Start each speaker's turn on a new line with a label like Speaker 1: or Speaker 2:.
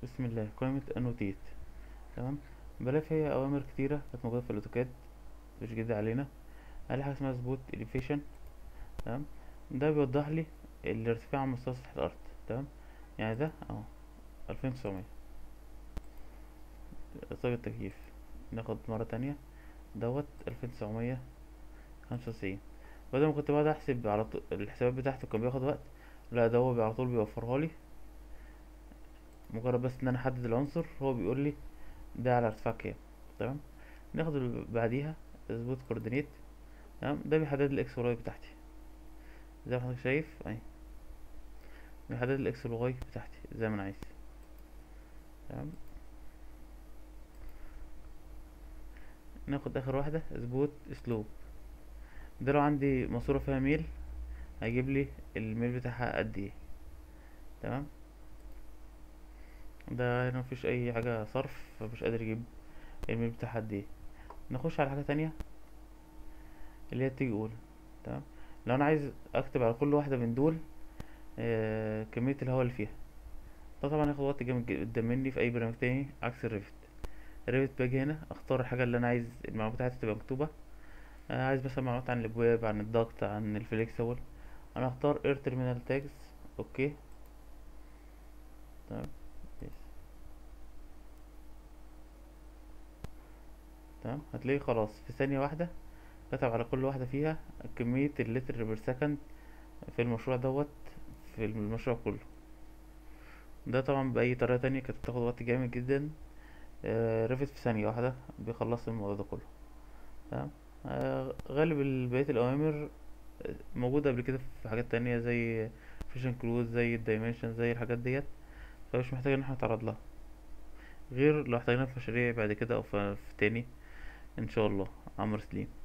Speaker 1: بسم الله قائمة انوتيت تمام بلاقي فيها اوامر كتيرة كانت موجودة في الاوتوكاد مش جديدة علينا على حاجة اسمها سبوت اليفيشن تمام ده بيوضح لي الارتفاع عن مستوى سطح الارض تمام يعني ده اهو الفين تسعمية درجة التكييف ناخد مرة تانية دوت الفين تسعمية خمسة وتسعين بدل ما كنت بقعد احسب على طول الحسابات بتاعته كان بياخد وقت لا ده هو على طول بيوفرها لي مجرد بس ان انا احدد العنصر هو بيقول لي ده على ارتفاع كام تمام ناخد اللي بعديها اظبط كوردينيت تمام ده بيحدد لي الاكس والواي بتاعتي زي ما حضرتك شايف اهي بيحدد لي الاكس والواي بتاعتي زي ما انا عايز تمام ناخد اخر واحدة اظبط اسلوب ده لو عندي ماسورة فيها ميل هيجيب لي الميل بتاعها قد ايه تمام ده هنا مفيش اي حاجة صرف فمش قادر يجيب الميل بتاعها قد ايه نخش على حاجة تانية اللي هي التيجي اولى تمام لو انا عايز اكتب على كل واحدة من دول آه كمية الهواء اللي فيها ده طبعا هياخد وقت جامد جدا مني في اي برنامج تاني عكس الريفت الريفت باجي هنا اختار الحاجة اللي انا عايز المعلومات بتاعتي تبقى مكتوبة آه عايز مثلا معلومات عن الابواب عن الضغط عن الفليكسبل انا هختار اير تيرمينال تاجز اوكي تمام يس. تمام هتلاقي خلاص في ثانية واحدة كتب على كل واحدة فيها كمية اللتر بير سكند في المشروع دوت في المشروع كله ده طبعا بأي طريقة تانية كانت بتاخد وقت جامد جدا آه ريفت في ثانية واحدة بيخلص الموضوع ده كله تمام آه غالب ال- بقية الأوامر آه، موجودة قبل كده في حاجات تانية زي فيشن كلوز زي الدايمنشن زي الحاجات ديت فمش محتاج ان احنا نتعرض لها غير لو احتاجناها في مشاريع بعد كده او في في تاني ان شاء الله عمرو سليم